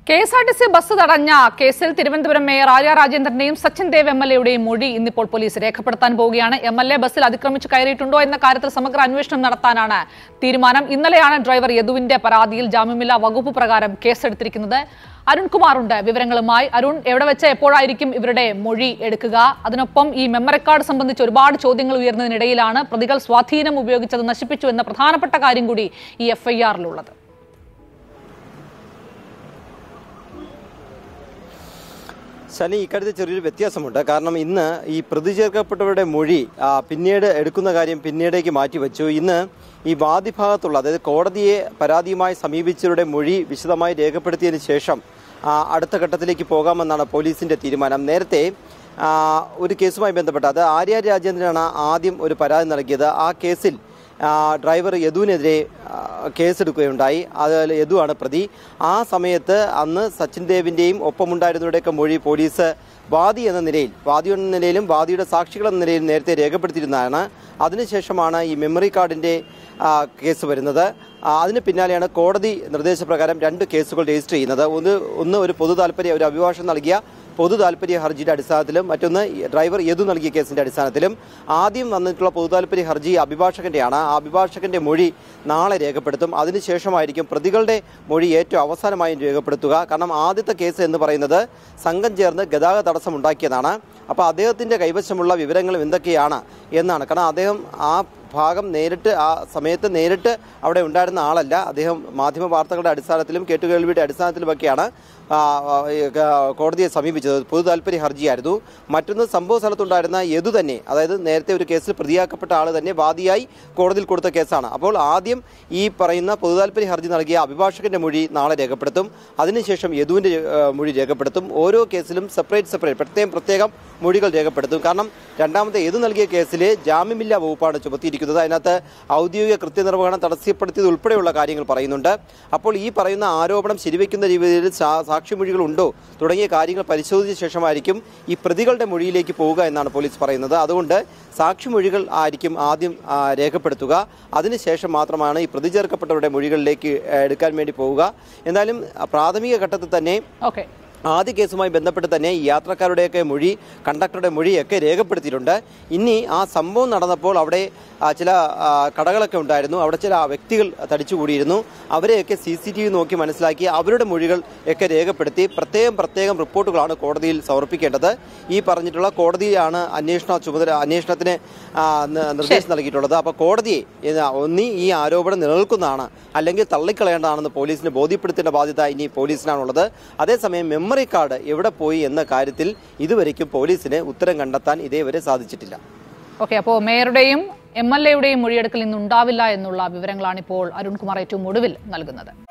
K S R T C bus തടഞ്ഞ കേസിൽ Thiruvananthapuram mayor Arya രാജേന്ദ്രന്റെയും സച്ചിൻ ദേവ് എം എൽ എയുടെയും മൊഴി ഇന്നിപ്പോൾ പോലീസ് രേഖപ്പെടുത്താൻ പോവുകയാണ് എം എൽ എ ബസ്സിൽ അതിക്രമിച്ച് കയറിയിട്ടുണ്ടോ എന്ന കാര്യത്തിൽ സമഗ്ര അന്വേഷണം നടത്താനാണ് തീരുമാനം ഇന്നലെയാണ് ഡ്രൈവർ യദുവിന്റെ പരാതിയിൽ ജാമ്യമില്ലാ വകുപ്പ് പ്രകാരം കേസെടുത്തിരിക്കുന്നത് അരുൺകുമാറുണ്ട് വിവരങ്ങളുമായി അരുൺ എവിടെ വെച്ച് എപ്പോഴായിരിക്കും ഇവരുടെ മൊഴി എടുക്കുക അതിനൊപ്പം ഈ മെമ്മറി കാർഡ് സംബന്ധിച്ച് ഒരുപാട് ചോദ്യങ്ങൾ ഉയർന്നതിനിടയിലാണ് പ്രതികൾ സ്വാധീനം ഉപയോഗിച്ചത് നശിപ്പിച്ചു എന്ന പ്രധാനപ്പെട്ട കാര്യം കൂടി ഈ എഫ്ഐആറിലുള്ളത് ശനി ഇക്കാര്യത്തിൽ ചെറിയൊരു വ്യത്യാസമുണ്ട് കാരണം ഇന്ന് ഈ പ്രതി ചേർക്കപ്പെട്ടവരുടെ മൊഴി ആ, പിന്നീട് എടുക്കുന്ന കാര്യം പിന്നീടേക്ക് മാറ്റിവെച്ചു ഇന്ന് ഈ വാദിഭാഗത്തുള്ള അതായത് കോടതിയെ പരാതിയുമായി സമീപിച്ചവരുടെ മൊഴി വിശദമായി രേഖപ്പെടുത്തിയതിന് ശേഷം ആ, അടുത്ത ഘട്ടത്തിലേക്ക് പോകാമെന്നാണ് പോലീസിന്റെ തീരുമാനം നേരത്തെ ആ, ഒരു കേസുമായി ബന്ധപ്പെട്ട് അത് ആര്യ രാജേന്ദ്രനാണ് ആദ്യം ഒരു പരാതി നൽകിയത് ആ കേസിൽ ആ, ഡ്രൈവർ യദുവിനെതിരെ ആ, കേസെടുക്കുകയുണ്ടായി അതിൽ യദുവാണ് പ്രതി ആ സമയത്ത് അന്ന് സച്ചിൻ ദേവിൻ്റെയും ഒപ്പമുണ്ടായിരുന്നവരുടെയൊക്കെ മൊഴി പോലീസ് വാദി എന്ന നിലയിൽ വാദി എന്ന നിലയിലും വാദിയുടെ സാക്ഷികൾ എന്ന നിലയിലും നേരത്തെ രേഖപ്പെടുത്തിയിരുന്നതാണ് അതിനുശേഷമാണ് ഈ മെമ്മറി കാർഡിൻ്റെ ആ, കേസ് വരുന്നത് ആ, അതിന് പിന്നാലെയാണ് കോടതി നിർദ്ദേശപ്രകാരം രണ്ട് കേസുകൾ രജിസ്റ്റർ ചെയ്യുന്നത് ഒന്ന് ഒന്ന് ഒരു പൊതു താല്പര്യ ഒരു അഭിഭാഷകം നൽകിയ പൊതു താല്പര്യ ഹർജിയുടെ അടിസ്ഥാനത്തിലും മറ്റൊന്ന് ഈ ഡ്രൈവർ യദു നൽകിയ കേസിന്റെ അടിസ്ഥാനത്തിലും ആദ്യം വന്നിട്ടുള്ള പൊതു താല്പര്യ ഹർജി അഭിഭാഷകന്റെയാണ് ആ അഭിഭാഷകന്റെ മൊഴി നാളെ രേഖപ്പെടുത്തും അതിനുശേഷമായിരിക്കും പ്രതികളുടെ മൊഴി ഏറ്റവും അവസാനമായും രേഖപ്പെടുത്തുക കാരണം ആദ്യത്തെ കേസ് എന്ന് പറയുന്നത് സംഘം ചേർന്ന് ഗതാഗത തടസ്സം ഉണ്ടാക്കിയതാണ് അപ്പോൾ അദ്ദേഹത്തിന്റെ കൈവശമുള്ള വിവരങ്ങൾ എന്തൊക്കെയാണ് എന്നാണ് കാരണം അദ്ദേഹം ആ ഭാഗം നേരിട്ട് ആ സമയത്ത് നേരിട്ട് അവിടെ ഉണ്ടായിരുന്ന ആളല്ല അദ്ദേഹം മാധ്യമ വാർത്തകളുടെ അടിസ്ഥാനത്തിലും കേട്ടുകേൾവിയുടെ അടിസ്ഥാനത്തിലുമൊക്കെയാണ് ആ, ആ, ഈ, ക- കോടതിയെ സമീപിച്ചത് പൊതു താല്പര്യ ഹർജിയായിരുന്നു മറ്റൊന്ന് സംഭവ സ്ഥലത്തുണ്ടായിരുന്ന യദു തന്നെ അതായത് നേരത്തെ ഒരു കേസിൽ പ്രതിയാക്കപ്പെട്ട ആൾ തന്നെ വാദിയായി കോടതിയിൽ കൊടുത്ത കേസാണ് അപ്പോൾ ആദ്യം ഈ പറയുന്ന പൊതു താല്പര്യ ഹർജി നൽകിയ അഭിഭാഷകന്റെ മൊഴി നാളെ രേഖപ്പെടുത്തും അതിനുശേഷം യദുവിന്റെ ഏ, മൊഴി രേഖപ്പെടുത്തും ഓരോ കേസിലും സെപ്പറേറ്റ് സെപ്പറേറ്റ് പ്രത്യേകം പ്രത്യേകം മൊഴികൾ രേഖപ്പെടുത്തും കാരണം രണ്ടാമത്തെ യദു നൽകിയ കേസിൽ ജാമ്യമില്ലാ വകുപ്പാണ് ചുമത്തിയിരിക്കുന്നത് അതിനകത്ത് ഔദ്യോഗിക കൃത്യനിർവഹണം തടസ്സപ്പെടുത്തിയത് ഉൾപ്പെടെയുള്ള കാര്യങ്ങൾ പറയുന്നുണ്ട് അപ്പോൾ ഈ പറയുന്ന ആരോപണം ശരിവെക്കുന്ന രീതിയിൽ സാ- സാക്ഷിമൊഴികൾ ഉണ്ടോ തുടങ്ങിയ കാര്യങ്ങൾ പരിശോധിച്ച ശേഷമായിരിക്കും ഈ പ്രതികളുടെ മൊഴിയിലേക്ക് പോവുക എന്നാണ് പോലീസ് പറയുന്നത് അതുകൊണ്ട് സാക്ഷിമൊഴികൾ ആയിരിക്കും ആദ്യം ആ, രേഖപ്പെടുത്തുക അതിനുശേഷം മാത്രമാണ് ഈ പ്രതി ചേർക്കപ്പെട്ടവരുടെ മൊഴികളിലേക്ക് ആ, എടുക്കാൻ വേണ്ടി പോവുക എന്നാലും ആ, പ്രാഥമിക ഘട്ടത്തിൽ തന്നെ ഓക്കെ ആദ്യ കേസുമായി ബന്ധപ്പെട്ട് തന്നെ ഈ യാത്രക്കാരുടെയൊക്കെ മൊഴി കണ്ടക്ടറുടെ മൊഴിയൊക്കെ രേഖപ്പെടുത്തിയിട്ടുണ്ട് ഇനി ആ സംഭവം നടന്നപ്പോൾ അവിടെ ആ, ചില ആ, കടകളൊക്കെ ഉണ്ടായിരുന്നു അവിടെ ചില വ്യക്തികൾ തടിച്ചുകൂടിയിരുന്നു അവരെയൊക്കെ സി സി ടി വി നോക്കി മനസ്സിലാക്കി അവരുടെ മൊഴികൾ ഒക്കെ രേഖപ്പെടുത്തി പ്രത്യേകം പ്രത്യേകം റിപ്പോർട്ടുകളാണ് കോടതിയിൽ സമർപ്പിക്കേണ്ടത് ഈ പറഞ്ഞിട്ടുള്ള കോടതിയാണ് അന്വേഷണ ചുമതല അന്വേഷണത്തിന് ആ, ന- നിർദ്ദേശം നൽകിയിട്ടുള്ളത് അപ്പോൾ കോടതിയെ ഇത് ഒന്നി ഈ ആരോപണം നിലനിൽക്കുന്നതാണ് അല്ലെങ്കിൽ തള്ളിക്കളയേണ്ടതാണെന്ന് പോലീസിന് ബോധ്യപ്പെടുത്തേണ്ട ബാധ്യത ഇനി പോലീസിനാണുള്ളത് അതേസമയം മെമ്മറി കാർഡ് എവിടെ പോയി എന്ന കാര്യത്തിൽ ഇതുവരെയ്ക്കും പോലീസിന് ഉത്തരം കണ്ടെത്താൻ ഇതേവരെ സാധിച്ചിട്ടില്ല ഓക്കെ അപ്പോൾ മേയറുടെയും എം എൽ എയുടെയും മൊഴിയെടുക്കൽ ഇന്ന് ഉണ്ടാവില്ല എന്നുള്ള വിവരങ്ങളാണ് ഇപ്പോൾ അരുൺകുമാർ ഏറ്റവും ഒടുവിൽ നൽകുന്നത്